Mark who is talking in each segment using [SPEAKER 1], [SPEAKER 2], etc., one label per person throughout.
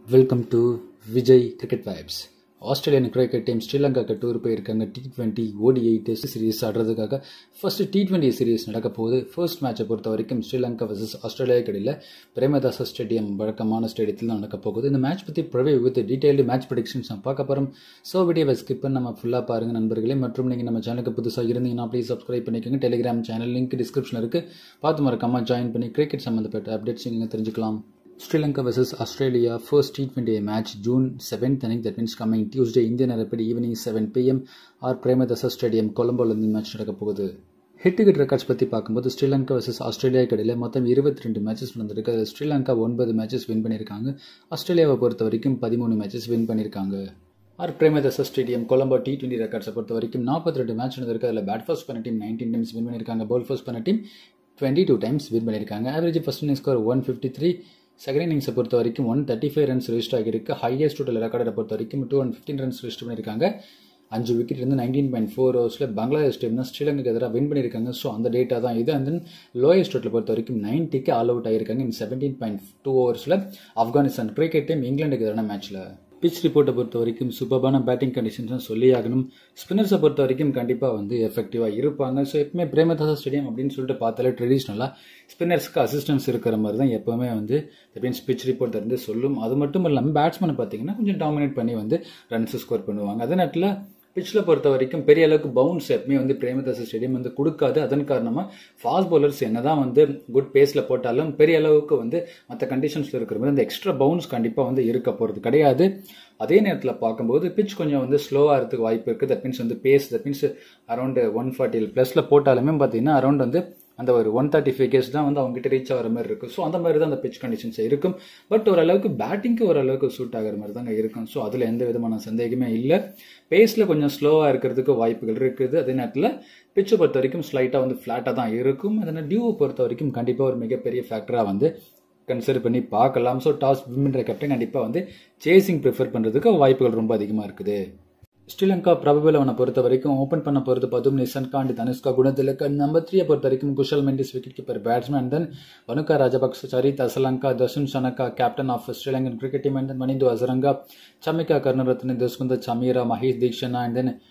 [SPEAKER 1] Welcome to Vijay cricket vibes Australian cricket team ஸ்ரீலங்காக்கு tour போயிருக்காங்க T twenty ODI test series ஆடுறதுக்காக first T twenty series நடக்க போகுது first மேட்சை பொறுத்த வரைக்கும் ஸ்ரீலங்கா வர்சஸ் ஆஸ்திரேலியா கடையில் பிரேமதாச ஸ்டேடியம் வழக்கமான ஸ்டேடியத்தில் நடக்க போகுது இந்த மேட்ச் பற்றி ப்ரவே வித் டீடைல்டு மேட்ச் ப்ரடிக்ஷன்ஸ் நம்ம பார்க்க போகிறோம் ஸோ வீடியோவை ஸ்கிப் பண்ணி நம்ம ஃபுல்லாக பாருங்கள் நண்பர்களே மற்றும் நீங்கள் நம்ம சேனலுக்கு புதுசாக இருந்தீங்கன்னா ப்ளீஸ் சப்ஸ்கிரைப் பண்ணிக்கோங்க டெலிகிராம் சேனல் லிங்க் டிஸ்கிரிப்ஷனில் இருக்குது பார்த்து மறக்காமல் ஜாயின் பண்ணி கிரிக்கெட் சம்மந்தப்பட்ட அப்டேட்ஸ் நீங்கள் தெரிஞ்சுக்கலாம் Sri Lanka versus Australia first T twenty match June seventh அன்னைக்கு தட் மீன்ஸ் கமிங் டியூஸ்டே இந்திய நேரப்படி evening seven PM R Premadasa stadium கொலம்போவில் இந்த மேட்ச் நடக்க போகுது ஹிட் ஹிட் ரெக்கார்ட்ஸ் பற்றி பார்க்கும்போது ஸ்ரீலங்கா வர்சஸ் ஆஸ்திரேலியா கடையில் மொத்தம் இருபத்தி ரெண்டு மேட்சஸ் நடந்திருக்கு அதில் ஸ்ரீலங்கா ஒன்பது மேட்சஸ் வின் பண்ணியிருக்காங்க ஆஸ்திரேலியாவை பொறுத்த வரைக்கும் பதிமூணு மேட்சஸ் வின் பண்ணியிருக்காங்க R Premadasa stadium Colombo T twenty ரெக்கார்ட்ஸை பொறுத்த வரைக்கும் நாற்பத்தி ரெண்டு மேட்ச் நடந்திருக்கு அதில் பேட் ஃபர்ஸ்ட் பண்ண டீம் நைன்டீன் டைம்ஸ் வின் பண்ணியிருக்காங்க பால் ஃபர்ஸ்ட் பண்ண team twenty two times win பண்ணியிருக்காங்க average first inning score one fifty three second இன்னிங்ஸை பொறுத்த வரைக்கும் one thirty five runs register ஆகியிருக்கு ஹையஸ்ட் டோட்டல் ரெக்கார்டை பொறுத்த வரைக்கும் two hundred fifteen runs register பண்ணியிருக்காங்க அஞ்சு விக்கெட் இருந்து நைன்டீன் பாயிண்ட் ஃபோர் ஓவர்ஸில் பங்களாதேஷ் டீம் தான் ஸ்ரீலங்காக்கு எதிராக வின் பண்ணியிருக்காங்க ஸோ அந்த டேட்டா தான் இது அண்ட் தென் லோயஸ்ட் டோட்டல் பொறுத்த வரைக்கும் நைன்ட்டிக்கு ஆல் அவுட் ஆகியிருக்காங்க இன் செவன்டீன் பாயிண்ட் டூ ஓவர்ஸில் ஆப்கானிஸ்தான் கிரிக்கெட் டீம் இங்கிலாந்துக்கு எதிரான மேட்ச்சில் பிச் ரிப்போர்ட்டை பொறுத்த வரைக்கும் சூப்பரான பேட்டிங் கண்டிஷன்ஸ் சொல்லி ஆகணும் ஸ்பின்னர்ஸை பொறுத்த வரைக்கும் கண்டிப்பாக வந்து எஃபெக்டிவாக இருப்பாங்க ஸோ எப்பவுமே பிரேமதாசா ஸ்டேடியம் அப்படின்னு சொல்லிட்டு பார்த்தாலே ட்ரெடிஷ்னலாக ஸ்பின்னர்ஸ்க்கு அசிஸ்டன்ஸ் இருக்கிற மாதிரி தான் எப்போவுமே வந்து மீன்ஸ் பிச் ரிப்போர்ட் இருந்து சொல்லும் அது மட்டும் இல்லாமல் பேட்ஸ்மேனை பார்த்தீங்கன்னா கொஞ்சம் டாமினேட் பண்ணி வந்து ரன்ஸ் ஸ்கோர் பண்ணுவாங்க அதே நேரத்தில் பிச்சில் பொறுத்த வரைக்கும் பெரிய அளவுக்கு பவுன்ஸ் எப்பவுமே வந்து பிரேமதாச ஸ்டேடியம் வந்து கொடுக்காது அதன் காரணமாக ஃபாஸ்ட் பவுலர்ஸ் என்னதான் வந்து குட் பேஸில் போட்டாலும் பெரிய அளவுக்கு வந்து மற்ற கண்டிஷன்ஸில் இருக்கிற மாதிரி அந்த எக்ஸ்ட்ரா பவுன்ஸ் கண்டிப்பாக வந்து இருக்க போகிறது கிடையாது அதே நேரத்தில் பார்க்கும்போது பிச் கொஞ்சம் வந்து ஸ்லோவாக இருக்கிறதுக்கு வாய்ப்பு இருக்குது தட் மீன்ஸ் வந்து pace that means around one forty ப்ளஸில் போட்டாலுமே பார்த்தீங்கன்னா அரௌண்ட் வந்து அந்த ஒரு ஒன் தேர்ட்டி ஃபைவ் கேஸ் தான் வந்து அவங்ககிட்ட ரீச் ஆகிற மாதிரி இருக்கும் ஸோ அந்த மாதிரி தான் அந்த பிச் கண்டிஷன்ஸ் இருக்கும் பட் ஓரளவுக்கு பேட்டிங்க்கு ஓரளவுக்கு சூட் ஆகிற மாதிரி தாங்க இருக்கும் ஸோ அதில் எந்த விதமான சந்தேகமே இல்லை பேஸில் கொஞ்சம் ஸ்லோவாக இருக்கிறதுக்கு வாய்ப்புகள் இருக்குது அதே நேரத்தில் பிச்சை பொறுத்த வரைக்கும் ஸ்லைட்டாக வந்து ஃப்ளாட்டாக தான் இருக்கும் அதனால் டியூவை பொறுத்த வரைக்கும் கண்டிப்பாக ஒரு மிகப்பெரிய ஃபேக்டராக வந்து கன்சிடர் பண்ணி பார்க்கலாம் ஸோ டாஸ் வின்ன்ற கேப்டன் கண்டிப்பாக வந்து சேசிங் ப்ரிஃபர் பண்ணுறதுக்கு வாய்ப்புகள் ரொம்ப அதிகமாக இருக்குது ஸ்ரீலங்கா பிரபல அவனை பொறுத்த வரைக்கும் ஓப்பன் பண்ண போகிறது பதும் நிசன் காண்டி தனுஷ்கா குணத்திலக்கு நம்பர் த்ரீயை பொறுத்த வரைக்கும் Kusal Mendis wicket keeper batsman then Bhanuka Rajapaksa Charith Asalanka Dasun Shanaka captain of Sri Lankan cricket team and then Wanindu Hasaranga Chamika Karunaratne Dushmantha Chameera Maheesh Theekshana and then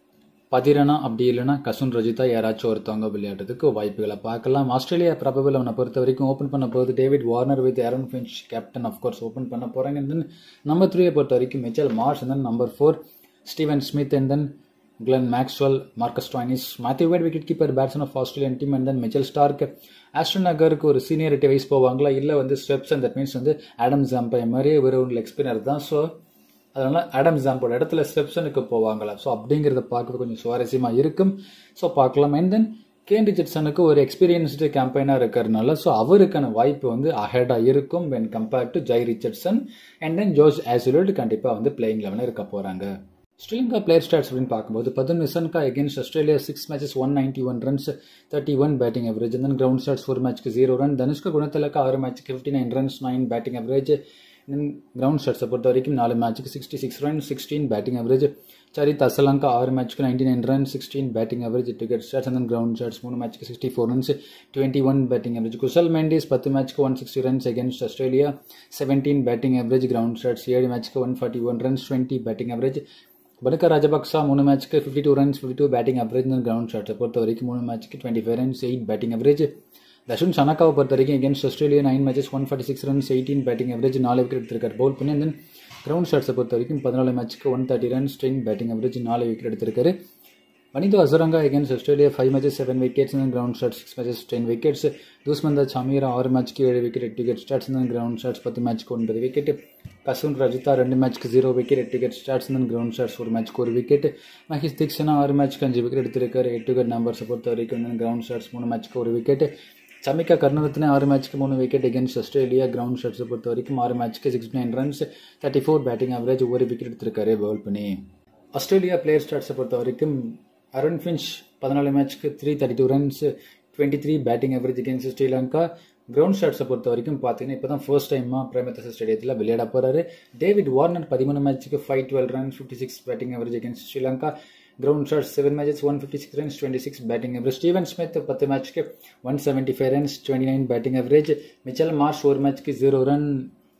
[SPEAKER 1] Pathirana அப்படி இல்லைன்னா கசுன் ரஜிதா யாராச்சும் ஒருத்தவங்க விளையாடுறதுக்கு வாய்ப்புகளை பார்க்கலாம் ஆஸ்திரேலியா பிரபல அவனை பொறுத்த வரைக்கும் ஓப்பன் பண்ண போகிறது David Warner with Aaron Finch captain of course open பண்ண போகிறாங்க அண்ட் தென் நம்பர் த்ரீயை பொறுத்த வரைக்கும் Mitchell Marsh and then number four Steven Smith and then Glenn Maxwell, Marcus Stoinis, Matthew Wade wicket keeper batsman of Australian team and then Mitchell Stark. Ashton நகருக்கு ஒரு seniority wise போவாங்களா இல்லை வந்து ஸ்டெப்ஸ் and that means வந்து Adam ஜாம்பை மாதிரி ஒரு லெக் ஸ்பின்னர் தான் ஸோ அதனால ஆடம் ஜாம்போட இடத்துல ஸ்டெப்ஸனுக்கு போவாங்களா ஸோ அப்படிங்கிறத பார்க்கறது கொஞ்சம் சுவாரஸ்யமாக இருக்கும் ஸோ பார்க்கலாம் அண்ட் தென் கேன் ரிச்சர்ட்ஸனுக்கு ஒரு எக்ஸ்பீரியன்ஸ்டு கேம்பெயினாக இருக்கிறதுனால ஸோ அவருக்கான வாய்ப்பு வந்து அஹெடாக இருக்கும் when compared to Jhye Richardson and then ஜோர்ஜ் ஆசுலட் கண்டிப்பாக வந்து பிளேயிங் லெவனில் இருக்க போகிறாங்க ஸ்ரீலங்கா பிளேயர் ஸ்டாட்ஸ் அப்படின்னு பார்க்கும்போது Pathum Nissanka against Australia six matches one ninety one runs thirty one batting average then ground stats four மேட்ச்க்கு ஜீரோ ரன் தனுஷ்கா குணத்திலக்க ஆறு மேட்ச்க்கு fifty nine runs nine batting average then ground ஸ்டாட்ஸை பொறுத்த வரைக்கும் நாலு மேட்ச்க்கு sixty six run sixteen batting average Charith Asalanka ஆறு மேட்ச்க்கு ninety nine run sixteen batting average ticket stats and ground stats மூணு மேட்ச்க்கு sixty four runs twenty one batting average Kusal Mendis பத்து மேட்ச்க்கு one sixty runs against Australia seventeen batting average ground stats ஏழு மேட்ச்க்கு one forty one runs twenty batting average Bhanuka Rajapaksa மூணு மேட்ச்க்கு fifty two runs fifty two batting average ground ஷாட்ஸை பொறுத்த வரைக்கும் மூணு மேட்ச்க்கு twenty five runs eight batting average Dasun சனக்காவை பொறுத்த வரைக்கும் against Australia nine matches one forty six runs eighteen batting average நாலு விக்கெட் எடுத்திருக்காரு பவுல் பண்ணி தென் கிரவுண்ட் ஷாட்ஸை பொறுத்த வரைக்கும் பதினாலு மேட்ச்க்கு one thirty runs ten batting average நாலு விக்கெட் எடுத்திருக்காரு Wanindu Hasaranga against Australia five matches seven wickets then ground shot six matches ten wickets Dushmantha Chameera ஆறு மேட்ச்க்கு ஏழு விக்கெட் எட்டு wicket stats then ground shots பத்து மேட்ச்க்கு ஒன்பது விக்கெட் கசுன் ரஜிதா ரெண்டு மேட்ச்க்கு ஜீரோ விக்கெட் எட்டு wicket stats then ground shots ஒரு மேட்ச்க்கு ஒரு விக்கெட் மஹேஷ் தீக்ஷனா ஆறு மேட்ச்க்கு அஞ்சு விக்கெட் எடுத்திருக்காரு எட்டு விக்கெட் நம்பர்ஸை பொறுத்த வரைக்கும் கிரவுண்ட் ஷாட்ஸ் மூணு மேட்ச்க்கு ஒரு விக்கெட் சமிகா கர்ணரத்னே ஆறு மேட்ச்க்கு மூணு விக்கெட் அகேன்ஸ்ட் ஆஸ்திரேலியா கிரவுண்ட் ஷாட்ஸை பொறுத்த வரைக்கும் ஆறு மேட்ச்க்கு six nine runs thirty four batting average ஒரு விக்கெட் எடுத்திருக்காரு பவுல் பண்ணி ஆஸ்திரேலியா பிளேயர் ஸ்டாட்ஸை பொறுத்த வரைக்கும் அருண் ஃபின்ச் பதினாலு மேட்ச்க்கு three thirty two runs twenty three batting average against Sri Lanka ground ஷாட்ஸை பொறுத்த வரைக்கும் பார்த்தீங்கன்னா இப்போ தான் ஃபர்ஸ்ட் டைமாக பிரேமதாச ஸ்டேடியத்தில் விளையாட போகிறாரு டேவிட் வார்னர் பதிமூணு மேட்ச்சுக்கு five twelve runs fifty six batting average against Sri Lanka ground shots seven matches one fifty six runs twenty six batting average Steven Smith பத்து மேட்ச்க்கு one seventy five runs twenty nine batting average Mitchell Marsh ஒரு மேட்ச்க்கு zero run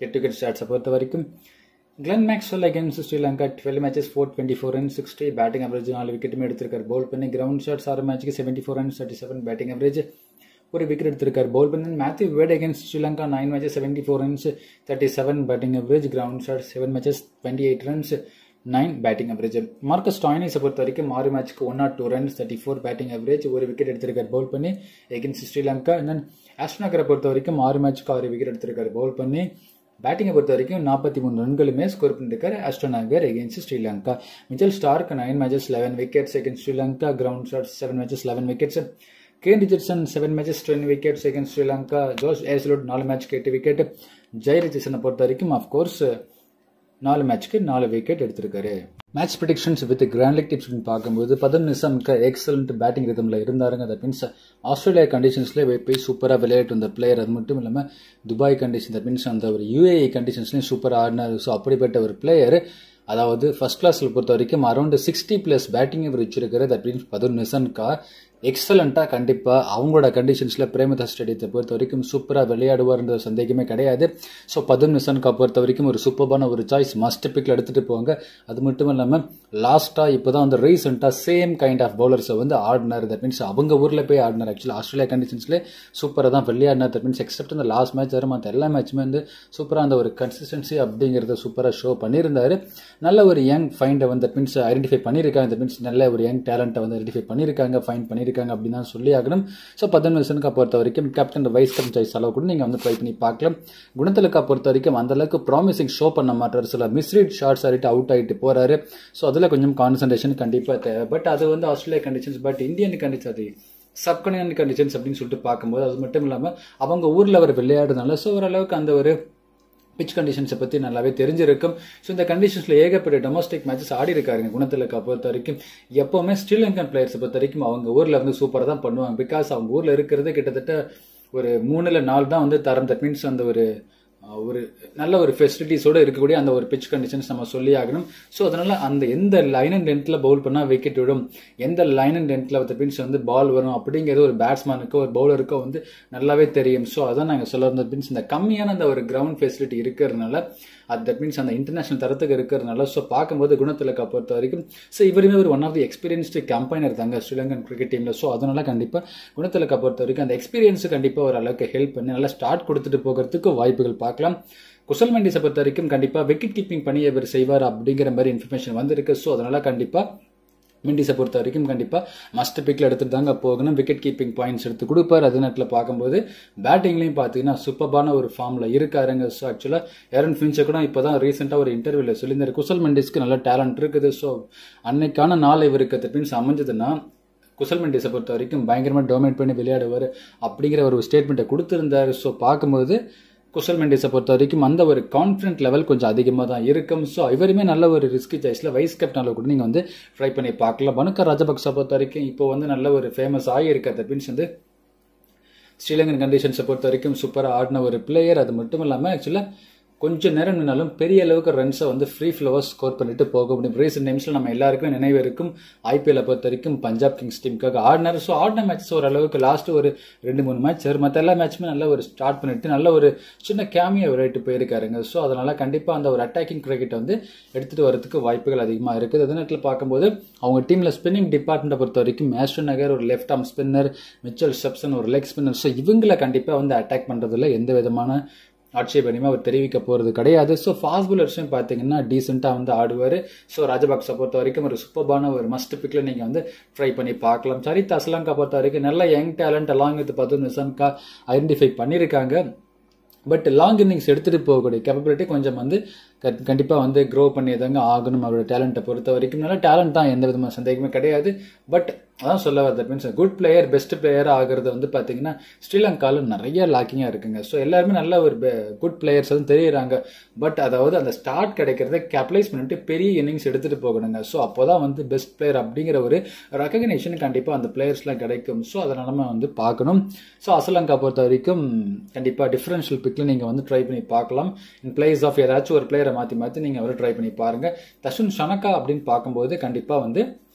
[SPEAKER 1] head to head ஸ்டாட்ஸை பொறுத்த வரைக்கும் Glenn Maxwell against Sri Lanka twelve matches four twenty four run sixty batting average நாலு விக்கெட்டுமே எடுத்திருக்காரு பவுல் பண்ணி கிரவுண்ட் ஷாட்ஸ் ஆறு மேட்ச்சுக்கு seventy four runs thirty seven batting average ஒரு விக்கெட் எடுத்திருக்காரு பவுல் பண்ணி Matthew Wade against Sri Lanka nine matches seventy four runs thirty seven batting average ground shot seven matches twenty eight runs nine batting average Marcus டாயினிஸை பொறுத்த வரைக்கும் ஆறு மேட்ச்க்கு one nought two runs thirty four batting average ஒரு wicket எடுத்திருக்காரு bowl பண்ணி against Sri Lanka தென் ஆஸ்ட்ரோனகரை பொறுத்த வரைக்கும் ஆறு மேட்ச்க்கு ஆறு விக்கெட் எடுத்திருக்காரு பவுல் பண்ணி பேட்டிங்கை பொறுத்த வரைக்கும் நாற்பத்தி மூணு ரன்களுமே ஸ்கோர் பண்ணிருக்காரு Ashton Agar against Sri Lanka Mitchell Starc nine matches eleven wickets against Sri Lanka ground shots seven matches eleven wickets Kane Richardson seven matches ten wickets against Sri Lanka Josh Hazlewood நாலு மேட்ச்க்கு எட்டு விக்கெட் ஜெய் ரிச்சர்சனை பொறுத்த வரைக்கும் அஃப்கோர்ஸ் நாலு மேட்ச்க்கு நாலு விக்கெட் எடுத்திருக்காரு match predictions with grand league tips பார்க்கும்போது Pathum நிசாம்க்கு excellent batting ரிதமில் இருந்தாருங்க தட் மீன்ஸ் ஆஸ்திரேலியா கண்டிஷன்ஸ்லேயே போய் சூப்பராக விளையாட்டு வந்த பிளேயர் அது மட்டும் இல்லாமல் துபாய் கண்டிஷன் தட் மீன்ஸ் அந்த ஒரு யூஏஇ கண்டிஷன்ஸ்லையும் சூப்பராக ஆடினார் ஸோ அப்படிப்பட்ட ஒரு பிளேயர் அதாவது ஃபர்ஸ்ட் கிளாஸில் பொறுத்த வரைக்கும் அரௌண்ட் சிக்ஸ்டி ப்ளஸ் பேட்டிங் இவர் வச்சிருக்காரு தட் மீன்ஸ் பதன் நிசன்கா எக்ஸலண்ட்டாக கண்டிப்பாக அவங்களோட கண்டிஷன்ஸில் பிரேமதாஸ் ஸ்டேடியத்தை பொறுத்த வரைக்கும் சூப்பராக விளையாடுவார்ன்ற சந்தேகமே கிடையாது ஸோ பதும் நிசன்கா பொறுத்த வரைக்கும் ஒரு சூப்பரான ஒரு சாய்ஸ் மஸ்ட் பிக்கில் எடுத்துகிட்டு போவாங்க அது மட்டும் இல்லாமல் லாஸ்ட்டாக இப்போ தான் வந்து ரீசெண்டாக சேம் கைண்ட் ஆஃப் பவுலர்ஸை வந்து ஆடினார் தட் மீன்ஸ் அவங்க ஊரில் போய் ஆடினார் ஆக்சுவலி ஆஸ்திரேலியா கண்டிஷன்ஸ்லேயே சூப்பராக தான் விளையாடினார் தட் மீன்ஸ் எக்ஸப்ட் இந்த லாஸ்ட் மேட்ச் வர மற்ற எல்லா மேட்சுமே வந்து சூப்பராக அந்த ஒரு கன்சிஸ்டன்சி அப்படிங்கிறத சூப்பராக ஷோ பண்ணியிருந்தாரு நல்ல ஒரு யங் ஃபைண்டை வந்து தட் மீன்ஸ் ஐடென்டிஃபை பண்ணியிருக்காங்க தட் மீன்ஸ் நல்ல ஒரு யங் டேலண்ட்டை வந்து ஐடென்டிஃபை பண்ணியிருக்காங்க ஃபைன் பண்ணியிருக்காங்க அப்படின்னு தான் சொல்லி ஆகணும் ஸோ பதன் விசனுக்கா பொறுத்த வரைக்கும் கேப்டன் வைஸ் கேப்டன் சாய்ஸ் அளவு கூட நீங்கள் வந்து ட்ரை பண்ணி பார்க்கலாம் குணத்திலக்கா பொறுத்த வரைக்கும் அந்த அளவுக்கு ப்ராமிசிங் ஷோ பண்ண மாட்டார் சில மிஸ்ரீட் ஷார்ட்ஸ் ஆகிட்டு அவுட் ஆகிட்டு போறாரு ஸோ அதில் கொஞ்சம் கான்சன்ட்ரேஷன் கண்டிப்பாக தேவை பட் அது வந்து Australia conditions but Indian condition அது சப்கனியன் கண்டிஷன்ஸ் அப்படின்னு சொல்லிட்டு பார்க்கும்போது அது மட்டும் இல்லாமல் அவங்க ஊரில் அவர் விளையாடுறதுனால ஸோ ஓரளவுக்கு அந்த ஒரு பிச் கண்டிஷன்ஸை பற்றி நல்லாவே தெரிஞ்சிருக்கும் ஸோ இந்த கண்டிஷன்ஸில் ஏகப்பட்ட டொமஸ்டிக் மேட்சஸ் ஆடி இருக்காருங்க குணத்திலக்கா பொறுத்த வரைக்கும் எப்போவுமே ஸ்ரீலங்கன் பிளேயர்ஸை பொறுத்த வரைக்கும் அவங்க ஊரில் வந்து சூப்பராக தான் பண்ணுவாங்க பிகாஸ் அவங்க ஊரில் இருக்கிறது கிட்டத்தட்ட ஒரு மூணுல நாலு தான் வந்து தரம் தட் மீன்ஸ் அந்த ஒரு ஒரு நல்ல ஒரு ஃபெசிலிட்டிஸோட இருக்கக்கூடிய அந்த ஒரு பிச் கண்டிஷன்ஸ் நம்ம சொல்லி ஆகணும் ஸோ அதனால அந்த எந்த லைன் அண்ட் லென்த்தில் பவுல் பண்ணால் விக்கெட் விடும் எந்த லைன் அண்ட் லென்த்தில் வந்து பின்ஸ் வந்து பால் வரும் அப்படிங்கிறது ஒரு பேட்ஸ்மேனுக்கோ ஒரு பவுலருக்கோ வந்து நல்லாவே தெரியும் ஸோ அதான் நாங்கள் சொல்ல இருந்த பின்ஸ் இந்த கம்மியான அந்த ஒரு கிரவுண்ட் ஃபெசிலிட்டி இருக்கிறதுனால அது தட் மீன்ஸ் அந்த இன்டர்நேஷனல் தரத்துக்கு இருக்கிறதுனால ஸோ பார்க்கும்போது குணத்திலக்கா பொறுத்த வரைக்கும் ஸோ இவருமே ஒரு one of the experienced campaigner தாங்க ஸ்ரீலங்கன் கிரிக்கெட் டீமில் ஸோ அதனால கண்டிப்பாக குணத்திலக்கா பொறுத்த வரைக்கும் அந்த எக்ஸ்பீரியன்ஸு கண்டிப்பாக ஒரு அளவுக்கு ஹெல்ப் பண்ணி நல்லா ஸ்டார்ட் கொடுத்துட்டு போகிறதுக்கு வாய்ப்புகள் பார்க்கலாம் குசல் மெண்டிஸை பொறுத்த வரைக்கும் கண்டிப்பாக விக்கெட் கீப்பிங் பண்ணி இவர் செய்வார் அப்படிங்கிற மாதிரி இன்ஃபர்மேஷன் வந்திருக்கு ஸோ அதனால கண்டிப்பாக மிண்டிஸை பொறுத்த வரைக்கும் கண்டிப்பாக மஸ்ட் பிக்கில் எடுத்துட்டு தாங்க போகணும் விக்கெட் கீப்பிங் பாயிண்ட்ஸ் எடுத்து கொடுப்பார் அது நேரத்தில் பார்க்கும்போது பேட்டிங்லையும் பார்த்தீங்கன்னா சூப்பரான ஒரு ஃபார்மில் இருக்காருங்க ஸோ ஆக்சுவலாக ஏரன் ஃபின்ச்சை கூட இப்போ தான் ரீசெண்டாக ஒரு இன்டர்வியூவில் சொல்லியிருந்தார் குசல் மெண்டிஸ்க்கு நல்ல டேலண்ட் இருக்குது ஸோ அன்னைக்கான நாள் இவருக்கு தப்பின்ஸ் அமைஞ்சதுன்னா குசல் மெண்டிஸை பொறுத்த வரைக்கும் பயங்கரமாக டொமினேட் பண்ணி விளையாடுவார் அப்படிங்கிற ஒரு ஸ்டேட்மெண்ட்டை கொடுத்துருந்தாரு ஸோ பார்க்கும்போது குசல் மெண்டிஸை பொறுத்த வரைக்கும் அந்த ஒரு கான்ஃபிடென்ட் லெவல் கொஞ்சம் அதிகமாக தான் இருக்கும் ஸோ இவருமே நல்ல ஒரு ரிஸ்கி சாய்ஸில் வைஸ் கேப்டனில் கூட நீங்கள் வந்து ட்ரை பண்ணி பார்க்கலாம் பனுக்கர் ராஜபக்சா பொறுத்த வரைக்கும் இப்போ வந்து நல்ல ஒரு ஃபேமஸ் ஆகியிருக்க தட் மீன்ஸ் வந்து ஸ்ரீலங்கன் கண்டிஷன்ஸை பொறுத்த வரைக்கும் சூப்பராக ஆடின ஒரு பிளேயர் அது மட்டும் இல்லாமல் ஆக்சுவலாக கொஞ்சம் நேரம் நின்னாலும் பெரிய அளவுக்கு ரன்ஸை வந்து ஃப்ரீ ஃப்ளவர் ஸ்கோர் பண்ணிட்டு போக முடியும் ரீசெண்ட் டைம்ஸில் நம்ம எல்லாருக்குமே நினைவு இருக்கும் ஐபிஎல் பொறுத்த வரைக்கும் பஞ்சாப் கிங்ஸ் டீமுக்காக ஆடினார் ஸோ ஆடின மேட்ச் ஓரளவுக்கு லாஸ்ட் ஒரு ரெண்டு மூணு மேட்ச் மற்ற எல்லா மேட்சுமே நல்ல ஒரு ஸ்டார்ட் பண்ணிட்டு நல்ல ஒரு சின்ன கேமியை விளையாட்டு போயிருக்காருங்க ஸோ அதனால கண்டிப்பாக அந்த ஒரு அட்டாக்கிங் கிரிக்கெட்டை வந்து எடுத்துகிட்டு வரதுக்கு வாய்ப்புகள் அதிகமாக இருக்குது அதே நேரத்தில் பார்க்கும்போது அவங்க டீமில் ஸ்பின்னிங் டிபார்ட்மெண்ட்டை பொறுத்த வரைக்கும் மேஸ்டர் நகர் ஒரு left arm spinner Mitchell Swepson ஒரு லெக் ஸ்பின்னர் ஸோ இவங்களை கண்டிப்பாக வந்து அட்டாக் பண்ணுறதுல எந்த விதமான ஆட்சேபனியுமே அவர் தெரிவிக்க போகிறது கிடையாது ஸோ ஃபாஸ்ட் பவுலர்ஸும் பார்த்தீங்கன்னா டீசெண்டாக வந்து ஆடுவார் ஸோ ராஜபாக்ஸை பொறுத்த வரைக்கும் ஒரு சூப்பர்பான ஒரு மஸ்ட் பிக்கில் நீங்கள் வந்து ட்ரை பண்ணி பார்க்கலாம் சரித் அஸ்லாங்கா பொறுத்த வரைக்கும் நல்ல யங் டேலண்ட் அலாங் வித் பார்த்து நிசன்கா ஐடென்டிஃபை பண்ணியிருக்காங்க பட் லாங் இன்னிங்ஸ் எடுத்துகிட்டு போகக்கூடிய கேப்பபிலிட்டி கொஞ்சம் வந்து கண்டிப்பாக வந்து க்ரோ பண்ணி தாங்க ஆகணும் அவரோட டேலண்ட்டை பொறுத்த வரைக்கும் நல்ல டேலண்ட் தான் எந்த விதமான சந்தேகமே கிடையாது பட் அதான் சொல்ல வரது means good player best player ஆகிறது வந்து பார்த்தீங்கன்னா ஸ்ரீலங்காவில் நிறைய லாக்கிங்காக இருக்குங்க ஸோ எல்லாருமே நல்ல ஒரு குட் பிளேயர்ஸ் வந்து தெரியுறாங்க பட் அதாவது அந்த ஸ்டார்ட் கிடைக்கிறத கேபிடலைஸ் பண்ணிட்டு பெரிய இன்னிங்ஸ் எடுத்துகிட்டு போகணுங்க ஸோ அப்போ தான் வந்து பெஸ்ட் பிளேயர் அப்படிங்கிற ஒரு ரெக்கக்னேஷன் கண்டிப்பாக அந்த பிளேயர்ஸ்லாம் கிடைக்கும் ஸோ அதை நம்ம வந்து பார்க்கணும் ஸோ அசலங்கா பொறுத்த வரைக்கும் கண்டிப்பாக டிஃபரன்ஷியல் பிக்கில் நீங்கள் வந்து ட்ரை பண்ணி பார்க்கலாம் இன் பிளேஸ் ஆஃப் ஏதாச்சும் ஒரு பிளேயரை மாற்றி மாற்றி நீங்கள் வந்து ட்ரை பண்ணி பாருங்கள் தஷுன் ஷனக்கா அப்படின்னு பார்க்கும்போது கண்டிப்பாக வந்து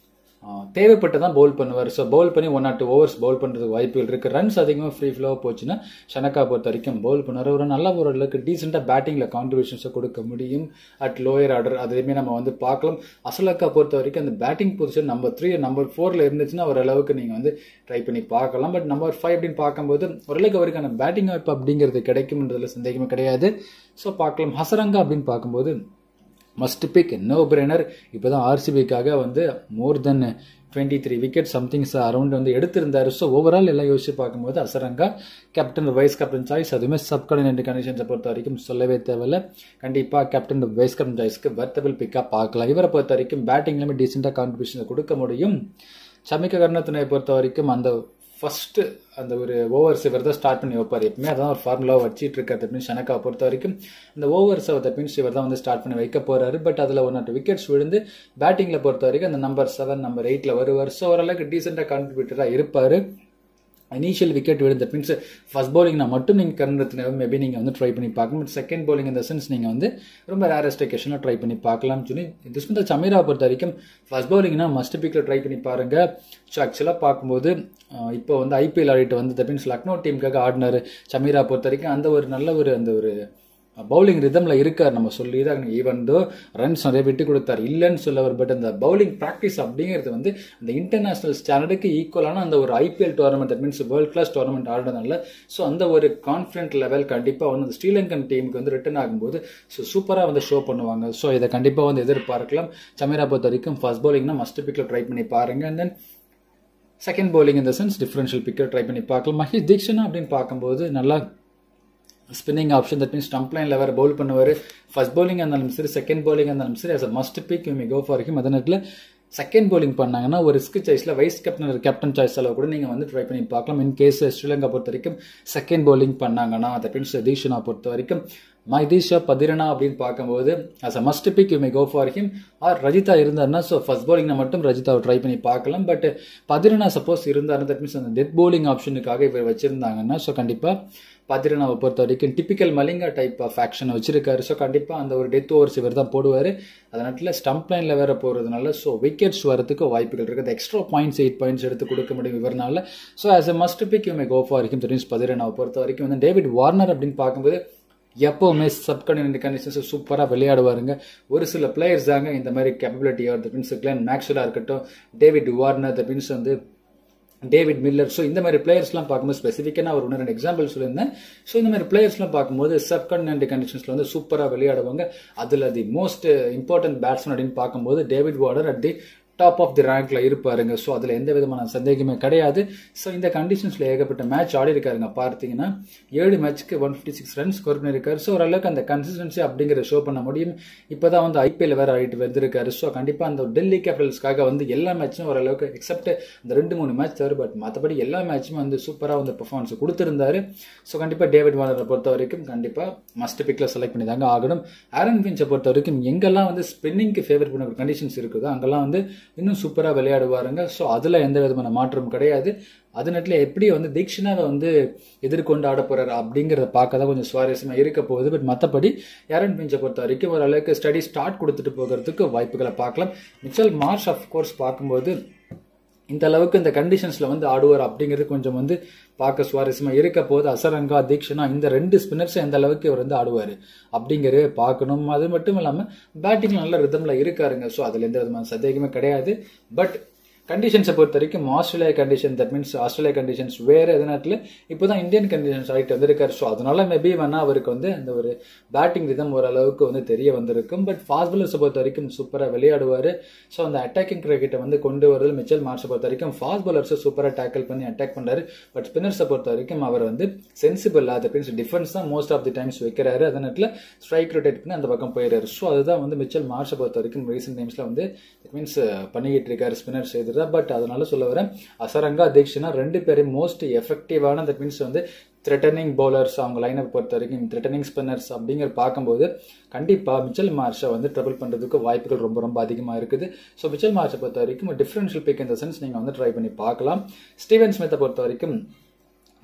[SPEAKER 1] தேவைப்பட்டு தான் பவுல் பண்ணுவார் ஸோ பவுல் பண்ணி one or two overs bowl பண்ணுறதுக்கு வாய்ப்புகள் இருக்குது ரன்ஸ் அதிகமாக ஃப்ரீ ஃப்ளோவாக போச்சுன்னா ஷனக்கா பொறுத்த வரைக்கும் பவுல் பண்ணுவார் ஒரு நல்ல ஒரு அளவுக்கு டீசெண்டாக பேட்டிங்கில் கான்ட்ரிபியூஷன்ஸை கொடுக்க முடியும் அட் லோயர் ஆர்டர் அதையுமே நம்ம வந்து பார்க்கலாம் அசலக்கா பொறுத்த வரைக்கும் அந்த batting position number three number ஃபோரில் இருந்துச்சுன்னா ஓரளவுக்கு நீங்கள் வந்து ட்ரை பண்ணி பார்க்கலாம் பட் நம்பர் ஃபைவ் அப்படின்னு பார்க்கும்போது ஓரளவுக்கு அவருக்கான பேட்டிங் வாய்ப்பு அப்படிங்கிறது கிடைக்கும்ன்றதுல சந்தேகமே கிடையாது ஸோ பார்க்கலாம் ஹசரங்கா அப்படின்னு பார்க்கும்போது மஸ்ட் பிக் நோ பிரெனர் இப்போ தான் ஆர்சிபிக்காக வந்து more then twenty three wicket somethings around வந்து எடுத்திருந்தாரு ஸோ ஓவரால் எல்லாம் யோசிச்சு பார்க்கும்போது Hasaranga captain vice captain choice அதுவுமே சப்கார்டினேட் கண்டிஷன்ஸை பொறுத்த வரைக்கும் சொல்லவே தேவையில்ல கண்டிப்பாக கேப்டன் வைஸ் கேப்டன் சாய்ஸ்க்கு வர்த்தபிள் பிக்காக பார்க்கலாம் இவரை பொறுத்த வரைக்கும் பேட்டிங்லேயுமே டீசெண்டாக கான்ட்ரிபியூஷன் கொடுக்க முடியும் சமிக்க கர்ணத்தினை பொறுத்த வரைக்கும் அந்த ஃபர்ஸ்ட் அந்த ஒரு ஓவர்ஸ் இவர் தான் ஸ்டார்ட் பண்ணி வைப்பார் எப்பவுமே அதான் ஒரு ஃபார்முலாவை வச்சிட்டு இருக்காரு தட் மீன்ஸ் ஷனக்காவை பொறுத்த வரைக்கும் இந்த ஓவர்ஸை தட் மீன்ஸ் இவர் தான் வந்து ஸ்டார்ட் பண்ணி வைக்க போறாரு பட் அதில் ஒன் ஆட்டு விக்கெட்ஸ் விழுந்து பேட்டிங்கில் பொறுத்த வரைக்கும் அந்த நம்பர் செவன் நம்பர் எயிட்டில் வருவார் ஸோ ஓரளவுக்கு டீசெண்டாக கான்ட்ரிபியூட்டராக இருப்பார் இனிஷியல் விக்கெட் விழுந்து தட் மீன்ஸ் ஃபர்ஸ்ட் பவுலிங்னா மட்டும் நீங்கள் கருணத்தின மேபி நீங்கள் வந்து ட்ரை பண்ணி பார்க்கணும் பட் செகண்ட் பவுலிங் இந்த சென்ஸ் நீங்கள் வந்து ரொம்ப ரேரஸ்ட் ஒகேஷனில் ட்ரை பண்ணி பார்க்கலாம் சொல்லி துஷ்மிதா சமீரா பொறுத்த வரைக்கும் ஃபர்ஸ்ட் பவுலிங்னா மஸ்ட் பிக்கில் ட்ரை பண்ணி பாருங்க ஸோ ஆக்சுவலாக பார்க்கும்போது இப்போ வந்து ஐபிஎல் ஆடிட்டு வந்து தட் மீன்ஸ் லக்னோ டீமுக்காக ஆடினார் சமீரா பொறுத்த வரைக்கும் அந்த ஒரு நல்ல ஒரு அந்த ஒரு பவுலிங் ரிதமில் இருக்கார் நம்ம சொல்லி தான் ஈவன் தோ ரன்ஸ் நிறைய விட்டு கொடுத்தார் இல்லைன்னு சொல்லவர் பட் அந்த பவுலிங் ப்ராக்டிஸ் அப்படிங்கிறது வந்து அந்த இன்டர்நேஷனல் ஸ்டாண்டர்டுக்கு ஈக்குவலான அந்த ஒரு IPL tournament that means world class tournament ஆடுறதுனால ஸோ அந்த ஒரு கான்ஃபிடென்ட் லெவல் கண்டிப்பாக வந்து அந்த ஸ்ரீலங்கன் டீமுக்கு வந்து ரிட்டர்ன் ஆகும்போது ஸோ சூப்பராக வந்து ஷோ பண்ணுவாங்க ஸோ இதை கண்டிப்பாக வந்து எதிர்பார்க்கலாம் சமீரா பொறுத்த வரைக்கும் ஃபர்ஸ்ட் பவுலிங்னா மஸ்ட் பிக்கில் ட்ரை பண்ணி பாருங்க அண்ட் தென் செகண்ட் பவுலிங் இந்த சென்ஸ் டிஃபரன்ஷியல் பிக்கர் ட்ரை பண்ணி பார்க்கலாம் மஹேஷ் தீக்ஷனா அப்படின்னு பார்க்கும்போது நல்லா spinning option that means stump லைனில் வேறு பவுல் பண்ணுவார் ஃபர்ஸ்ட் பவுலிங் இருந்தாலும் சரி செகண்ட் பவுலிங் இருந்தாலும் சரி as a must pick you go for him அதே நேரத்தில் செகண்ட் பவுலிங் பண்ணாங்கன்னா ஒரு ரிஸ்க் சாய்ஸில் வைஸ் கேப்டன் கேப்டன் சாய்ஸ் அளவு கூட நீங்கள் வந்து ட்ரை பண்ணி பார்க்கலாம் இன் கேஸ் ஸ்ரீலங்கா பொறுத்த வரைக்கும் செகண்ட் பவுலிங் பண்ணாங்கன்னா தட் மீன்ஸ் தீஷனா பொறுத்த வரைக்கும் மைதீஷா பதிரனா அப்படின்னு பார்க்கும்போது as a must pick you may go for him or Rajitha இருந்தாருன்னா ஸோ ஃபர்ஸ்ட் பவுலிங்னா மட்டும் ரஜிதாவை ட்ரை பண்ணி பார்க்கலாம் பட் பதிரனா சப்போஸ் இருந்தாருன்னா தட் மீன்ஸ் அந்த டெத் பவுலிங் ஆப்ஷனுக்காக இவர் வச்சிருந்தாங்கன்னா ஸோ கண்டிப்பாக பதிரனாவை பொறுத்த வரைக்கும் typical Malinga type of action வச்சிருக்காரு ஸோ கண்டிப்பாக அந்த ஒரு டெத் ஓவர்ஸ் இவர் தான் போடுவார் அதனால ஸ்டம்ப் லைனில் வேற போகிறதுனால ஸோ விக்கெட்ஸ் வரதுக்கு வாய்ப்புகள் இருக்குது எக்ஸ்ட்ரா பாயிண்ட்ஸ் எயிட் பாயிண்ட்ஸ் எடுத்து கொடுக்க முடியும் இவர்னால so as a must pick you may go for him means பதிரனாவை பொறுத்த வரைக்கும் வந்து டேவிட் வார்னர் அப்படின்னு பார்க்கும்போது எப்போவுமே சப்கண்டினென்ட் கண்டிஷன்ஸ் சூப்பராக விளையாடுவாருங்க ஒரு சில பிளேயர்ஸ் தாங்க இந்த மாதிரி கேப்பபிலிட்டி த மீன்ஸ் கிளன் மேக்ஸ்வலாக இருக்கட்டும் டேவிட் வார்னர் த மீன்ஸ் வந்து டேவிட் மில்லர் ஸோ இந்த மாதிரி பிளேயர்ஸ்லாம் பார்க்கும்போது ஸ்பெசிஃபிக்கான ஒரு ஒன்று ரெண்டு எக்ஸாம்பிள் சொல்லியிருந்தேன் ஸோ இந்த மாதிரி பிளேயர்ஸ்லாம் பார்க்கும்போது சப்கண்டினென்ட் கண்டிஷன்ஸில் வந்து சூப்பராக விளையாடுவாங்க அதில் தி மோஸ்ட் இம்பார்ட்டன்ட் பேட்ஸ்மேன் அப்படின்னு பார்க்கும்போது David Warner at the top of the ரேங்க்ல இருப்பாருங்க ஸோ அதில் எந்த விதமான சந்தேகமே கிடையாது ஸோ இந்த கண்டிஷன்ஸில் ஏகப்பட்ட மேட்ச் ஆடி இருக்காருங்க பார்த்தீங்கன்னா ஏழு மேட்ச்க்கு one fifty six run score பண்ணியிருக்காரு ஸோ ஓரளவுக்கு அந்த கன்சிஸ்டன்சி அப்படிங்கிற ஷோ பண்ண முடியும் இப்போ தான் வந்து ஐபிஎல் வேற ஆடிட்டு வந்திருக்காரு ஸோ கண்டிப்பாக அந்த டெல்லி கேபிட்டல்ஸ்க்காக வந்து எல்லா மேட்சும் ஓரளவுக்கு எக்ஸப்ட் இந்த ரெண்டு மூணு மேட்ச் தவிர பட் மற்றபடி எல்லா மேட்சுமே வந்து சூப்பராக வந்து பெர்ஃபார்மன்ஸ் கொடுத்துருந்தாரு ஸோ கண்டிப்பாக டேவிட் வார்னரை பொறுத்த வரைக்கும் கண்டிப்பாக மஸ்ட் பிக்கில் செலக்ட் பண்ணி தாங்க ஆகணும் ஆரன் பிஞ்சை பொறுத்த வரைக்கும் எங்கெல்லாம் வந்து ஸ்பின்னிங்க்கு ஃபேவர் பண்ண கண்டிஷன்ஸ் இருக்குதோ அங்கெல்லாம் வந்து இன்னும் சூப்பராக விளையாடுவாருங்க ஸோ அதில் எந்த விதமான மாற்றம் கிடையாது அது நேரத்தில் எப்படி வந்து தீக்ஷனாவை வந்து எதிர்கொண்டு ஆட போறாரு அப்படிங்கிறத பார்க்க தான் கொஞ்சம் சுவாரஸ்யமாக இருக்க போகுது பட் மற்றபடி யாரன் பிஞ்சை பொறுத்த வரைக்கும் ஓரளவுக்கு ஸ்டடி ஸ்டார்ட் கொடுத்துட்டு போகிறதுக்கு வாய்ப்புகளை பார்க்கலாம் மிச்சல் மார்ஷ் ஆஃப் கோர்ஸ் பார்க்கும்போது இந்த அளவுக்கு இந்த கண்டிஷன்ஸ்ல வந்து ஆடுவார் அப்படிங்கிறது கொஞ்சம் வந்து பார்க்க சுவாரஸ்யமா இருக்க போது அசரங்கா தீக்ஷனா இந்த ரெண்டு ஸ்பின்னர்ஸ் எந்த அளவுக்கு இவர் வந்து ஆடுவார் அப்படிங்கிறத பார்க்கணும் அது மட்டும் இல்லாமல் பேட்டிங் நல்ல ரிதம்ல இருக்காருங்க ஸோ அதுல எந்த விதமான சந்தேகமே கிடையாது பட் கண்டிஷன்ஸை பொறுத்த வரைக்கும் Australia condition that means Australia conditions வேறு எதனால இப்போ தான் இந்தியன் கண்டிஷன்ஸ் ஆகிட்டு வந்திருக்காரு ஸோ அதனால மேபி வேணா அவருக்கு வந்து அந்த ஒரு பேட்டிங் ரிதம் ஓரளவுக்கு வந்து தெரிய வந்திருக்கும் பட் ஃபாஸ்ட் பாலர்ஸை பொறுத்த வரைக்கும் சூப்பராக விளையாடுவார் ஸோ அந்த அட்டாக்கிங் கிரிக்கெட்டை வந்து கொண்டு வரது மிச்சல் மார்ச்சை பொறுத்த வரைக்கும் ஃபாஸ்ட் பாலர்ஸை சூப்பராக டேக்கிள் பண்ணி அட்டாக் பண்ணாரு பட் ஸ்பின்னர்ஸை பொறுத்த வரைக்கும் அவர் வந்து சென்சிபிள் அது மீன்ஸ் டிஃபென்ஸ் தான் மோஸ்ட் ஆஃப் தி டைம்ஸ் வைக்கிறாரு அதே நேரத்தில் ஸ்ட்ரைக் ரொட்டேட் பண்ணி அந்த பக்கம் போயிடுறாரு ஸோ அதுதான் வந்து மிச்சல் மார்ச்சை பொறுத்த வரைக்கும் ரீசெண்ட் டைம்ஸில் வந்து மீன்ஸ் பண்ணிக்கிட்டு இருக்காரு ஸ்பின்னர்ஸ் எதிராக தான் பட் அதனால சொல்ல வரேன் அசரங்கா தீக்ஷனா ரெண்டு பேரும் மோஸ்ட் எஃபெக்டிவான தட் மீன்ஸ் வந்து த்ரெட்டனிங் பவுலர்ஸ் அவங்க லைனை பொறுத்த வரைக்கும் த்ரெட்டனிங் ஸ்பின்னர்ஸ் அப்படிங்கிற பார்க்கும்போது கண்டிப்பாக மிச்சல் மார்ஷை வந்து ட்ரபிள் பண்ணுறதுக்கு வாய்ப்புகள் ரொம்ப ரொம்ப அதிகமாக இருக்குது ஸோ மிச்சல் மார்ஷை பொறுத்த வரைக்கும் டிஃப்ரென்ஷியல் பிக் இந்த சென்ஸ் நீங்கள் வந்து ட்ரை பண்ணி பார்க்கலாம் ஸ்டீவன் ஸ்மித்தை பொறுத்த வரைக்கும்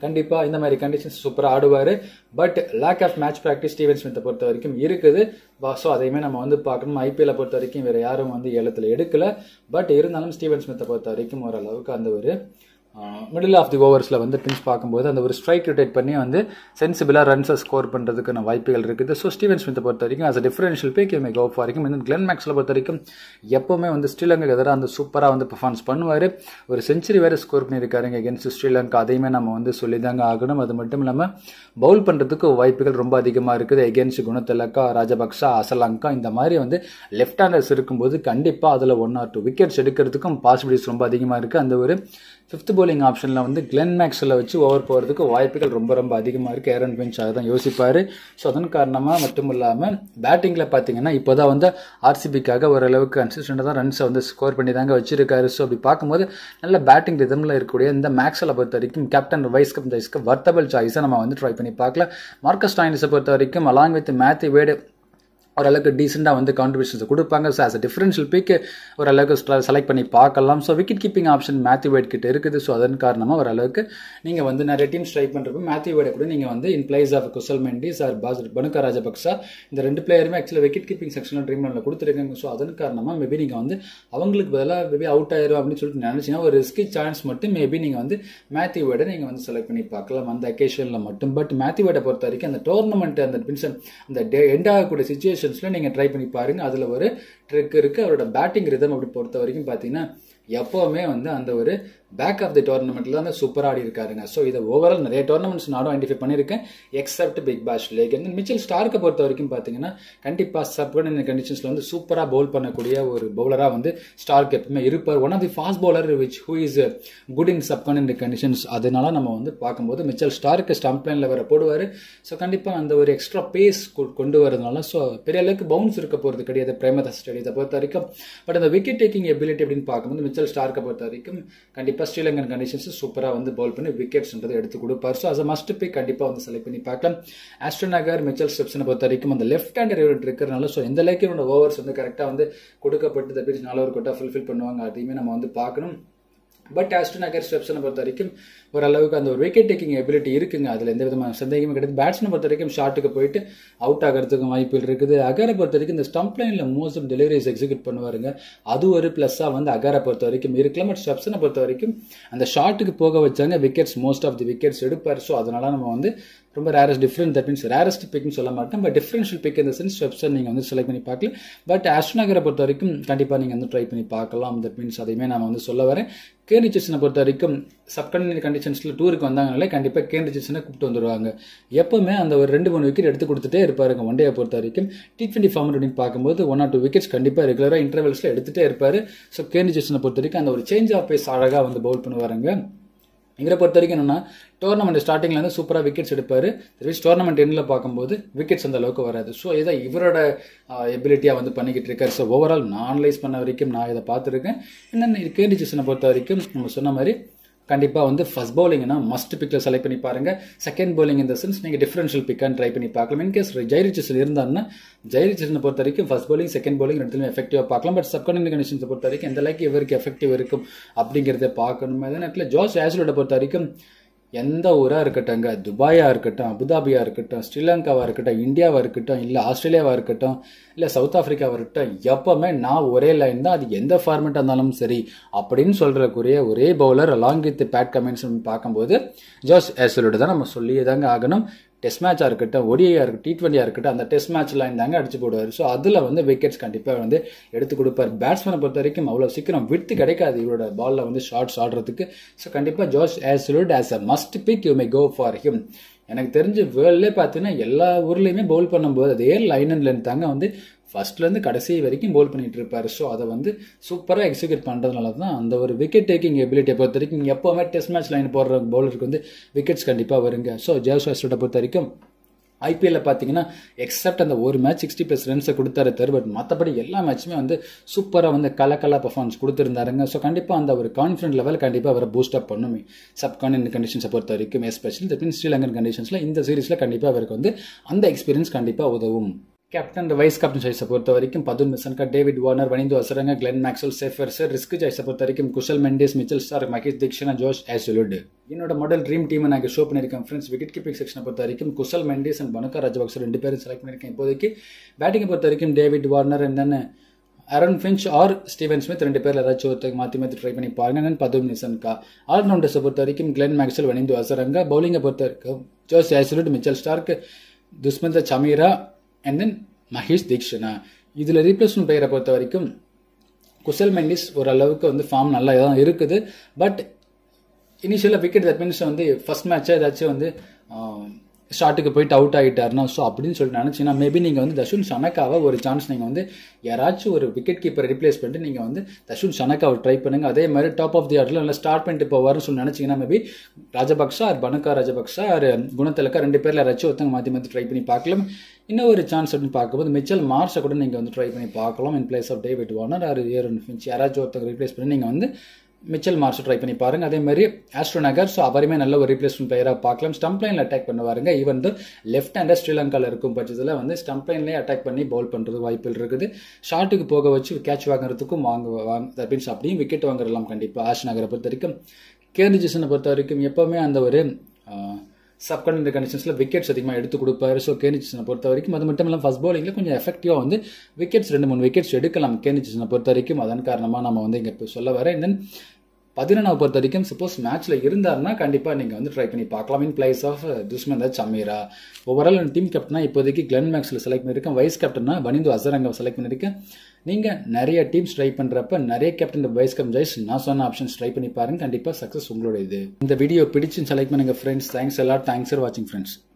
[SPEAKER 1] கண்டிப்பாக இந்த மாதிரி கண்டிஷன்ஸ் சூப்பராக ஆடுவார் but lack of match practice Steven ஸ்மித்தை பொறுத்த வரைக்கும் இருக்குது ஸோ அதையுமே நம்ம வந்து பார்க்கணும் ஐபிஎல்லை பொறுத்த வரைக்கும் வேறு யாரும் வந்து ஏலத்தில் எடுக்கல பட் இருந்தாலும் ஸ்டீவன் ஸ்மித்தை பொறுத்த வரைக்கும் ஓரளவுக்கு அந்த ஒரு மிடில் ஆஃப் தி ஓவர்ஸில் வந்து பின்ஸ் பார்க்கும்போது அந்த ஒரு ஸ்ட்ரைக் ரொட்டேட் பண்ணி வந்து சென்சிபிளாக ரன்ஸை ஸ்கோர் பண்ணுறதுக்கான வாய்ப்புகள் இருக்குது ஸோ ஸ்டீவன் ஸ்மித்தை பொறுத்த வரைக்கும் as a differential pack may go வரைக்கும் இந்த கிளென் மேக்ஸில் பொறுத்த வரைக்கும் எப்போவுமே வந்து ஸ்ரீலங்காக்கு எதிராக அந்த சூப்பராக வந்து பர்ஃபார்மன்ஸ் பண்ணுவார் ஒரு செஞ்சுரி வேறு ஸ்கோர் பண்ணியிருக்காருங்க எகென்ஸ்ட் ஸ்ரீலங்கா அதையுமே நம்ம வந்து சொல்லி தாங்க ஆகணும் அது மட்டும் இல்லாமல் பவுல் பண்ணுறதுக்கு வாய்ப்புகள் ரொம்ப அதிகமாக இருக்குது எகென்ஸ்ட் குணத்திலக்கா ராஜபக்ஷா அசலங்கா இந்த மாதிரி வந்து லெஃப்ட் ஹேண்டர்ஸ் இருக்கும்போது கண்டிப்பாக அதில் ஒன் ஆர் டூ விக்கெட்ஸ் எடுக்கிறதுக்கும் பாசிபிலிட்டிஸ் ரொம்ப அதிகமாக இருக்குது அந்த ஒரு ஃபிஃப்த் போலிங் ஆப்ஷனில் வந்து கிளென் மேக்ஸில் வச்சு ஓவர் போகிறதுக்கு வாய்ப்புகள் ரொம்ப ரொம்ப அதிகமாக இருக்குது ஏரன் பெஞ்ச் அதை தான் யோசிப்பார் ஸோ அதன் காரணமாக மட்டும் இல்லாமல் பேட்டிங்கில் பார்த்தீங்கன்னா இப்போ தான் வந்து ஆர்சிபிக்காக ஓரளவுக்கு கன்சிஸ்டண்ட்டாக தான் ரன்ஸை வந்து ஸ்கோர் பண்ணி தாங்க வச்சிருக்காரு ஸோ அப்படி பார்க்கும்போது நல்ல பேட்டிங் ரிதமில் இருக்கக்கூடிய இந்த மேக்ஸில் பொறுத்த வரைக்கும் கேப்டன் வைஸ் கப் தைஸ்க்கு வர்த்தபிள் சாய்ஸை நம்ம வந்து ட்ரை பண்ணி பார்க்கலாம் மார்க்கஸ் டாயினிஸை பொறுத்த வரைக்கும் அலாங் வித் மேத்தி வேடு ஓரளவுக்கு டீசெண்டாக வந்து கான்ட்ரிபியூஷன்ஸ் கொடுப்பாங்க so as a differential pick ஓரளவுக்கு செலக்ட் பண்ணி பார்க்கலாம் so wicket keeping option Matthew Wade கிட்ட இருக்குது ஸோ அதன் காரணமாக ஓரளவுக்கு நீங்கள் வந்து நிறைய டீம்ஸ் ட்ரை பண்ணுறப்ப மேத்யூ வேடை கூட நீங்கள் வந்து in place of Kusal Mendis or பாஸ் பனுக்கா ராஜபக்சா இந்த ரெண்டு பிளேயருமே ஆக்சுவலாக விக்கெட் கீப்பிங் செக்ஷனில் ட்ரீம் லெவலில் கொடுத்துருக்காங்க ஸோ அதன் காரணமாக மேபி நீங்கள் வந்து அவங்களுக்கு பதிலாக மேபி அவுட் ஆயிரும் அப்படின்னு சொல்லிட்டு நினச்சிங்கன்னா ஒரு ரிஸ்கி சான்ஸ் மட்டும் மேபி நீங்கள் வந்து மேத்யூ வேடை நீங்கள் வந்து செலக்ட் பண்ணி பார்க்கலாம் அந்த அக்கேஷனில் மட்டும் பட் மேத்யூ வேடை பொறுத்த வரைக்கும் அந்த டோர்னமெண்ட் அந்த பின்சன் அந்த டே எண்ட் ஆகக்கூடிய சுச்சுவேஷன் சுச்சுவேஷன்ஸில் நீங்கள் ட்ரை பண்ணி பாருங்கள் அதில் ஒரு ட்ரிக் இருக்குது அவரோட பேட்டிங் ரிதம் அப்படி பொறுத்த வரைக்கும் பார்த்தீங்கன்னா எப்போவுமே வந்து அந்த ஒரு பேக் ஆஃப் தி டோர்னமெண்ட்டில் தான் சூப்பராக ஆடி இருக்காருங்க ஸோ இதை ஓவரால் நிறைய டோர்னமெண்ட்ஸ் நானும் ஐடென்டிஃபை பண்ணியிருக்கேன் எக்ஸப்ட் பிக் பாஷ் லேக் இந்த மிச்சல் ஸ்டார்க்கை பொறுத்த வரைக்கும் பார்த்தீங்கன்னா கண்டிப்பாக சப்கன் இந்த கண்டிஷன்ஸில் வந்து சூப்பராக பவுல் பண்ணக்கூடிய ஒரு பவுலராக வந்து ஸ்டார்க் எப்பவுமே இருப்பார் one of the fast bowler which who is good in subcon இந்த கண்டிஷன்ஸ் அதனால நம்ம வந்து பார்க்கும்போது மிச்சல் ஸ்டார்க்கு ஸ்டம்ப் லைனில் வேற போடுவார் ஸோ கண்டிப்பாக அந்த ஒரு எக்ஸ்ட்ரா பேஸ் கொண்டு வரதுனால ஸோ பெரிய அளவுக்கு பவுன்ஸ் இருக்க போகிறது கிடையாது பிரேமதாஸ் ஸ்டேடியத்தை பொறுத்த வரைக்கும் பட் அந்த விக்கெட் டேக்கிங் எபிலிட்டி அப்படின்னு பார்க்கும்போது மிச்சல் ஸ்டார்க்கை பொறுத்த வரைக்கும் கண்டிப்பாக ஸ்ரீலங்கன் கண்டிஷன்ஸ் சூப்பராக வந்து பவுல் பண்ணி விக்கெட்ஸ்ன்றதை எடுத்து கொடுப்பார் so as a must pick கண்டிப்பாக வந்து செலக்ட் பண்ணி பார்க்கலாம் ஆஸ்ட்ரோநகர் மிச்சல் ஸ்டெப்ஸனை பொறுத்த வரைக்கும் அந்த லெஃப்ட் ஹேண்டர் இருக்கிறனால ஸோ எந்த அளவுக்கு இவனோட ஓவர்ஸ் வந்து கரெக்டாக வந்து கொடுக்கப்பட்டு தப்பிச்சு நாலு ஒரு கொட்டா ஃபுல்ஃபில் பண்ணுவாங்க அதையுமே நம்ம வந்து பார்க்கணும் பட் ஆஸ்டன் அகர் ஸ்டெப்ஸனை பொறுத்த வரைக்கும் ஓரளவுக்கு அந்த ஒரு விக்கெட் டேக்கிங் எபிலிட்டி இருக்குங்க அதில் எந்த விதமான சந்தேகமும் கிடையாது பேட்ஸ்மேனை பொறுத்த வரைக்கும் ஷாட்டுக்கு போயிட்டு அவுட் ஆகிறதுக்கும் வாய்ப்புகள் இருக்குது அகரை பொறுத்த வரைக்கும் இந்த ஸ்டம்ப் லைனில் மோஸ்ட் ஆஃப் டெலிவரிஸ் எக்ஸிக்யூட் பண்ணுவாருங்க அது ஒரு ப்ளஸ்ஸாக வந்து அகரை பொறுத்த வரைக்கும் இருக்கலாம் பட் ஸ்டெப்ஸனை பொறுத்த வரைக்கும் அந்த ஷாட்டுக்கு போக வச்சாங்க wickets most of the wickets எடுப்பார் ஸோ அதனால நம்ம வந்து ரொம்ப rarest different that means rarest பிக்னு சொல்ல மாட்டேன் பட் டிஃப்ரென்ஷியல் பிக் இந்த சென்ஸ் ஸ்டெப்ஸை நீங்கள் வந்து செலக்ட் பண்ணி பார்க்கலாம் பட் ஆஸ்ட்ரோநகரை பொறுத்த வரைக்கும் கண்டிப்பாக நீங்கள் வந்து ட்ரை பண்ணி பார்க்கலாம் தட் மீன்ஸ் அதையுமே நான் வந்து சொல்ல வரேன் கேர்னிச்சர்ஸனை பொறுத்த வரைக்கும் சப்கண்டினி கண்டிஷன்ஸில் டூருக்கு வந்தாங்கனாலே கண்டிப்பாக கேர்னிச்சர்ஸனை கூப்பிட்டு வந்துடுவாங்க எப்பவுமே அந்த ஒரு ரெண்டு மூணு விக்கெட் எடுத்து கொடுத்துட்டே இருப்பாருங்க ஒன் டே பொறுத்த வரைக்கும் டி ட்வெண்ட்டி ஃபார்மட் அப்படின்னு பார்க்கும்போது ஒன் ஆர் டூ விக்கெட்ஸ் கண்டிப்பாக ரெகுலராக இன்டர்வல்ஸில் எடுத்துகிட்டே இருப்பார் ஸோ கேர்னிச்சர்ஸனை பொறுத்த வரைக்கும் அந்த ஒரு சேஞ்ச் ஆஃப் பேஸ் அழகாக வந்து பவுல் பண்ணுவாருங்க இவரை பொறுத்த வரைக்கும் என்னன்னா டோர்னமெண்ட் ஸ்டார்டிங்ல இருந்து சூப்பராக விக்கெட்ஸ் எடுப்பார் திருச்சி டோர்னமெண்ட் எண்ணில் பார்க்கும்போது விக்கெட்ஸ் அந்த அளவுக்கு வராது ஸோ இதை இவரோட எபிலிட்டியாக வந்து பண்ணிக்கிட்டு இருக்காரு ஸோ ஓவரால் நான் அனலைஸ் பண்ண வரைக்கும் நான் இதை பார்த்துருக்கேன் என்னென்ன கேண்டிச்சர்ஸனை பொறுத்த வரைக்கும் நம்ம சொன்ன மாதிரி கண்டிப்பாக வந்து ஃபஸ்ட் பவுலிங்னா மஸ்ட் பிக்கில் செலக்ட் பண்ணி பாருங்க செகண்ட் பவுலிங் இந்த சென்ஸ் நீங்கள் டிஃபரன்ஷியல் பிக்கான்னு ட்ரை பண்ணி பார்க்கலாம் இன்கேஸ் ஜெயரிச்சஸ் இருந்தாருன்னா ஜெயரிச்சஸனை பொறுத்த வரைக்கும் ஃபஸ்ட் பவுலிங் செகண்ட் பவுலிங் ரெண்டுலையும் எஃபெக்டிவாக பார்க்கலாம் பட் சப்கண்டிங் கண்டிஷன்ஸை பொறுத்த வரைக்கும் எந்த அளவுக்கு இவருக்கு எஃபெக்டிவ் இருக்கும் அப்படிங்கிறத பார்க்கணும் அதே நேரத்தில் ஜார்ஜ் ஆஸ்லோட பொறுத்த வரைக்கும் எந்த ஊராக இருக்கட்டும்ங்க துபாயாக இருக்கட்டும் அபுதாபியாக இருக்கட்டும் ஸ்ரீலங்காவாக இருக்கட்டும் இந்தியாவாக இருக்கட்டும் இல்லை ஆஸ்திரேலியாவாக இருக்கட்டும் இல்லை சவுத் ஆஃப்ரிக்காவாக இருக்கட்டும் எப்போவுமே நான் ஒரே லைன் தான் அது எந்த ஃபார்மேட்டாக இருந்தாலும் சரி அப்படின்னு சொல்கிறக்குரிய ஒரே bowler along with Pat Cummins பார்க்கும்போது ஜோஸ் ஏசலோட தான் நம்ம சொல்லியே தாங்க ஆகணும் டெஸ்ட் மேட்சாக இருக்கட்டும் ஒடிஐயாக இருக்கட்டும் டி டுவெண்ட்டியாக இருக்கட்டும் அந்த டெஸ்ட் மேட்ச் லைன் தாங்க அடிச்சு போடுவார் ஸோ அதில் வந்து விக்கெட்ஸ் கண்டிப்பாக வந்து எடுத்து கொடுப்பார் பேட்ஸ்மேனை பொறுத்த வரைக்கும் அவ்வளோ சீக்கிரம் விட்டு கிடைக்காது இவரோட பாலில் வந்து ஷார்ட்ஸ் ஆடுறதுக்கு ஸோ கண்டிப்பாக Josh Hazlewood as a must pick you may go for him எனக்கு தெரிஞ்சு வேர்ல்ட்லே பார்த்தீங்கன்னா எல்லா ஊர்லேயுமே பவுல் பண்ணும்போது அதே லைன் அண்ட் லென்த் தாங்க வந்து ஃபர்ஸ்ட்லேருந்து கடைசி வரைக்கும் பவுல் பண்ணிட்டு இருப்பாரு ஸோ அதை வந்து சூப்பராக எக்ஸிக்யூட் பண்ணுறதுனால தான் அந்த ஒரு விக்கெட் டேக்கிங் எபிலிட்டியை பொறுத்த வரைக்கும் எப்போவுமே டெஸ்ட் மேட்ச் லைன் போடுற பவுலருக்கு வந்து விக்கெட்ஸ் கண்டிப்பாக வருங்க ஸோ ஜேஸ் வாஸ்டோட பொறுத்த வரைக்கும் ஐபிஎல்ல பார்த்தீங்கன்னா எக்ஸப்ட் அந்த ஒரு மேட்ச் சிக்ஸ்டி ப்ளஸ் ரன்ஸை கொடுத்தாரு தரு பட் மற்றபடி எல்லா மேட்சுமே வந்து சூப்பராக வந்து கலக்கலா பர்ஃபார்மன்ஸ் கொடுத்துருந்தாருங்க ஸோ கண்டிப்பாக அந்த ஒரு கான்ஃபிடன்ட் லெவல் கண்டிப்பாக அவரை பூஸ்ட் அப் பண்ணுமே சப் கான்டினென்ட் கண்டிஷன்ஸை பொறுத்த வரைக்கும் எஸ்பெஷலி தட் மீன்ஸ் ஸ்ரீலங்கன் கண்டிஷன்ஸில் இந்த சீரீஸில் கண்டிப்பாக அவருக்கு வந்து அந்த எக்ஸ்பீரியன்ஸ் கண்டிப்பாக உதவும் கேப்டன் வைஸ் கேப்டன் சாய்ஸை பொறுத்த வரைக்கும் Pathum Nissanka David Warner Wanindu Hasaranga Glenn Maxwell safer சார் ரிஸ்க் சாய்ஸை பொறுத்த வரைக்கும் Kusal Mendis Mitchell Starc Maheesh Theekshana Josh Hazlewood என்னோட மாடல் ட்ரீம் டீம் நான் ஷோ பண்ணியிருக்கேன் ஃப்ரெண்ட்ஸ் விக்கெட் கீப்பிங் செக்ஷனை பொறுத்த வரைக்கும் குஷல் மெண்டேஸ் அண்ட் பனுக்கா ராஜபக்ச ரெண்டு பேரும் செலக்ட் பண்ணியிருக்கேன் இப்போதைக்கு பேட்டிங்கை பொறுத்த வரைக்கும் டேவிட் வார்னர் என்ன Aaron Finch or Steven Smith ரெண்டு பேர்ல ஏதாச்சும் ஒருத்தர் மாற்றி மாற்றி ட்ரை பண்ணி பாருங்க தென் பதும் நிசன்கா ஆல்ரவுண்டர்ஸை பொறுத்த வரைக்கும் கிளென் மேக்ஸல் வனிந்து அசரங்க பவுலிங்கை பொறுத்த வரைக்கும் Josh Hazlewood Mitchell Starc Dushmantha Chameera and then Maheesh Theekshana இதில் ரீப்ளேஸ்மெண்ட் பிளேயரை பொறுத்த வரைக்கும் குசல் மெண்டிஸ் ஓரளவுக்கு வந்து ஃபார்ம் நல்லா தான் இருக்குது பட் இனிஷியலாக விக்கெட் தட் மீன்ஸ் வந்து ஃபர்ஸ்ட் மேட்ச்சை ஏதாச்சும் வந்து ஷாட்டுக்கு போயிட்டு அவுட் ஆகிட்டாருனா ஸோ அப்படின்னு சொல்லிட்டு நினச்சிங்கன்னா மேபி நீங்கள் வந்து தஷுன் ஷனக்காவை ஒரு சான்ஸ் நீங்கள் வந்து யாராச்சும் ஒரு விக்கெட் கீப்பரை ரிப்ளேஸ் பண்ணிட்டு நீங்கள் வந்து தஷுன் ஷனக்காவை ட்ரை பண்ணுங்கள் அதே மாதிரி டாப் ஆஃப் தி ஆர்டரில் நல்லா ஸ்டார்ட் பண்ணிட்டு போவார்னு சொல்லி நினச்சிங்கன்னா maybe Rajapaksa or Bhanuka Rajapaksa or Gunathilaka ரெண்டு பேரில் யாராச்சும் ஒருத்தங்க மாற்றி மாற்றி ட்ரை பண்ணி பார்க்கலாம் இன்னும் ஒரு சான்ஸ் அப்படின்னு பார்க்கும்போது மிச்சல் மார்ஸை கூட நீங்கள் வந்து ட்ரை பண்ணி பார்க்கலாம் in place of David Warner or Aaron Finch யாராச்சும் ஒருத்தங்க ரிப்ளேஸ் பண்ணி நீங்கள் வந்து மிச்சல் மார்ஸ் ட்ரை பண்ணி பாருங்க அதே மாதிரி ஆஸ்ட்ரோ நகர் ஸோ அவருமே நல்ல ஒரு ரீப்ளேஸ்மெண்ட் பிளேயராக பார்க்கலாம் ஸ்டம்ப் லைனில் அட்டாக் பண்ணுவாருங்க ஈவன் வந்து லெஃப்ட் ஹேண்டர் ஸ்ரீலங்காவில் இருக்கும் பட்சத்தில் வந்து ஸ்டம்ப் லைன்லேயே அட்டாக் பண்ணி பவுல் பண்ணுறது வாய்ப்புகள் இருக்குது ஷாட்டுக்கு போக வச்சு கேட்ச் வாங்குறதுக்கும் வாங்க வாங்க தட் மீன்ஸ் அப்படியும் விக்கெட் வாங்குறலாம் கண்டிப்பாக ஆஷ் நகரை பொறுத்த வரைக்கும் கேர்னிஜிசனை பொறுத்த வரைக்கும் எப்போவுமே அந்த ஒரு சப்கண்ட் கண்டிஷன்ஸில் விக்கெட்ஸ் அதிகமாக எடுத்து கொடுப்பாரு ஸோ கேனிச்சிசனை பொறுத்த வரைக்கும் அது மட்டும் இல்லாமல் ஃபஸ்ட் பவுலிங்கில் கொஞ்சம் எஃபெக்டிவாக வந்து விக்கெட்ஸ் ரெண்டு மூணு விக்கெட்ஸ் எடுக்கலாம் கேனிச்சிசனை பொறுத்த வரைக்கும் அதன் காரணமாக நம்ம வந்து இங்கே இப்போ சொல்ல வரேன் தென் பதினொன்றாவது பொறுத்த வரைக்கும் சப்போஸ் மேட்ச்சில் இருந்தாருன்னா கண்டிப்பாக நீங்கள் வந்து ட்ரை பண்ணி பார்க்கலாம் in place of Dushmantha Chameera overall team கேப்டனா இப்போதைக்கு கிளென் மேக்ஸில் செலக்ட் பண்ணியிருக்கேன் வைஸ் கேப்டனா வனிந்து அசரங்க செலக்ட் பண்ணியிருக்கேன் நீங்கள் நிறைய டீம்ஸ் ட்ரை பண்ணுறப்ப நிறைய கேப்டன் வைஸ் கேப்டன் ஜாய்ஸ் நான் சொன்ன ஆப்ஷன்ஸ் ட்ரை பண்ணி பாருங்க கண்டிப்பாக சக்ஸஸ் உங்களோட இது இந்த வீடியோ பிடிச்சு செலக்ட் பண்ணுங்க ஃப்ரெண்ட்ஸ் தேங்க்ஸ் எல்லாம் தேங்க்ஸ் ஃபார் வாட்சிங் ஃப்ரெண்ட்ஸ்